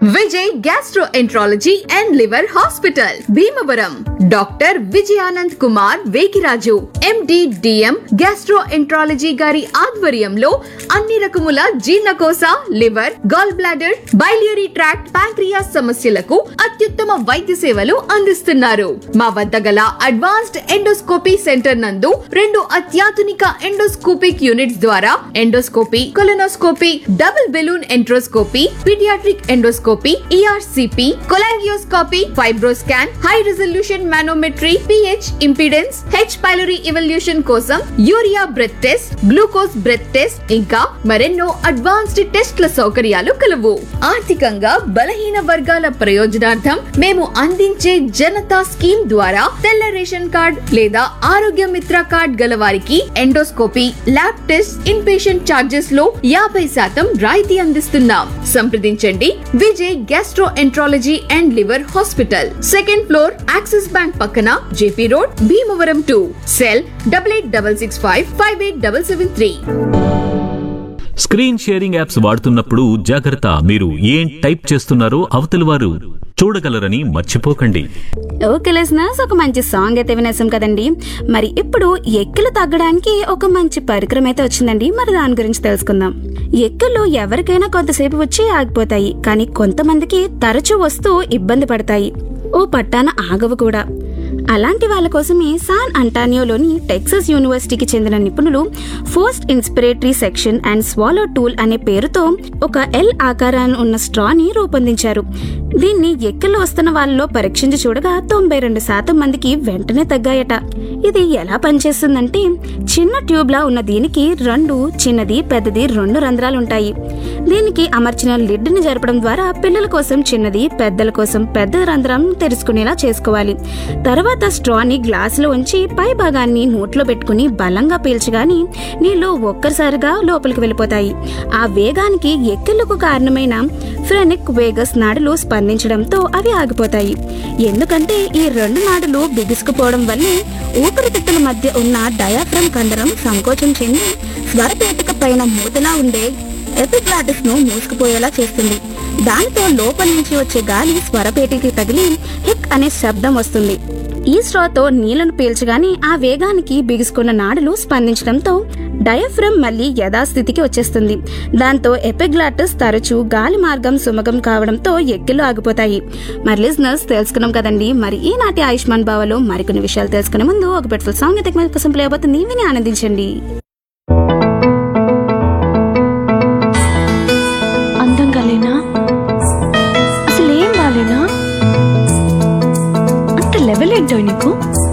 Vijay gastroenterology and liver hospital Bhimavaram doctor Vijayanand Kumar Vegiraju MD DM gastroenterology గారి ఆధ్వర్యంలో అన్ని రకముల జీర్ణకోశ liver gall bladder biliary tract pancreas సమస్యలకు అత్యుత్తమ వైద్య సేవలు అందిస్తున్నారు మా వద్ద గల అడ్వాన్స్డ్ ఎండోస్కోపీ సెంటర్ నందు రెండు అత్యాధునిక ఎండోస్కోపిక్ యూనిట్స్ ద్వారా endoscopy colonoscopy double balloon enteroscopy paediatric endoscopy ERCP cholangioscopy FibroScan high resolution manometry pH impedance H pylori evaluation కోసం urea breath test glucose breath test ఇంకా మరెన్నో అడ్వాన్స్డ్ టెస్ట్ల సౌకర్యాలు కలవు ఆర్థికంగా బలహీన వర్గాల ప్రయోజనార్థం మేము అందించే జనతా స్కీమ్ ద్వారా తెల్ల రేషన్ కార్డ్ లేదా ఆరోగ్య మిత్ర కార్డ్ గల వారికి endoscopy lab test in patient charges లో యాభై శాతం రాయితీ అందిస్తున్నాం సంప్రదించండి Vijay gastroenterology and liver hospital second floor Axis bank పక్కన JP road Bhimavaram to cell double eight double six five five eight double seven three screen sharing apps వాడుతున్నప్పుడు జాగ్రత్త మీరు ఏం టైప్ చేస్తున్నారో అవతలి వారు చూడగలరని మర్చిపోకండి ఓకే లిసనర్స్ ఒక మంచి సాంగ్ అయితే వినేసాం కదండి మరి ఇప్పుడు ఎక్కిలు తగ్గడానికి ఒక మంచి పరికరం అయితే వచ్చిందండి మరి దాని గురించి తెలుసుకుందాం ఎక్కిళ్ళు ఎవరికైనా కొంతసేపు వచ్చి ఆగిపోతాయి కానీ కొంతమందికి తరచూ వస్తూ ఇబ్బంది పడతాయి ఓ పట్టాన ఆగవు కూడా అలాంటి వాళ్ళ కోసమే సాన్ అంటానియోలోని టెక్సస్ యూనివర్సిటీకి చెందిన నిపుణులు post inspiratory section and swallow tool అనే పేరుతో ఒక ఎల్ ఆకారాన్ని ఉన్న స్ట్రాని రూపొందించారు దీన్ని ఎక్కిళ్ళు వస్తున్న వాళ్ళలో పరీక్షించి చూడగా తొంభై రెండు శాతం మందికి వెంటనే తగ్గాయట ఇది ఎలా పనిచేస్తుందంటే చిన్న ట్యూబ్ లా ఉన్న దీనికి రెండు చిన్నది పెద్దది రెండు రంధ్రాలు ఉంటాయి దీనికి అమర్చిన లిడ్ ని జరపడం ద్వారా పిల్లల కోసం చిన్నది పెద్దల కోసం పెద్ద రంధ్రం తెరుచుకునేలా చేసుకోవాలి తర్వాత స్ట్రాని గ్లాసులో ఉంచి పై భాగాన్ని నోట్లో పెట్టుకుని బలంగా పీల్చగాని నీళ్లు ఒక్కసారిగా లోపలికి వెళ్ళిపోతాయి ఆ వేగానికి ఎక్కిళ్లకు కారణమైన ఫ్రెనిక్ వేగస్ నాడులు స్పందించడంతో అవి ఆగిపోతాయి ఎందుకంటే ఈ రెండు నాడులు బిగుసుకుపోవడం వల్లే ఊపిరితిత్తుల మధ్య ఉన్న డయాఫ్రమ్ కండరం సంకోచం చెంది స్వరపేటిక పైన మూతలా ఉండే ఎపిగ్లాటిస్ ను మూసుకుపోయేలా చేస్తుంది దానితో లోపల నుంచి వచ్చే గాలి స్వరపేటికి తగిలి హిక్ అనే శబ్దం వస్తుంది ఈ స్ట్రాతో నీళ్లను పీల్చగానే ఆ వేగానికి బిగుసుకున్న నాడులు స్పందించడంతో డయాఫ్రమ్ మళ్ళీ యథాస్థితికి వచ్చేస్తుంది దాంతో ఎపిగ్లాటిస్ తరచూ గాలి మార్గం సుమగం కావడంతో ఎక్కిళ్ళు ఆగిపోతాయి మరి లిజనర్స్ తెలుసుకున్నాం కదండి మరి ఈనాటి ఆయుష్మాన్ బావలో మరికొన్ని విషయాలు తెలుసుకునే ముందు ఒక బెట్ఫుల్ సాంగ్ అయితే మీకు కోసం ప్లే అవుతుంది విని ఆనందించండి అందంగా లేనా అసలు ఏం బాలేనా అంత లెవెల్ ఏంటో నీకు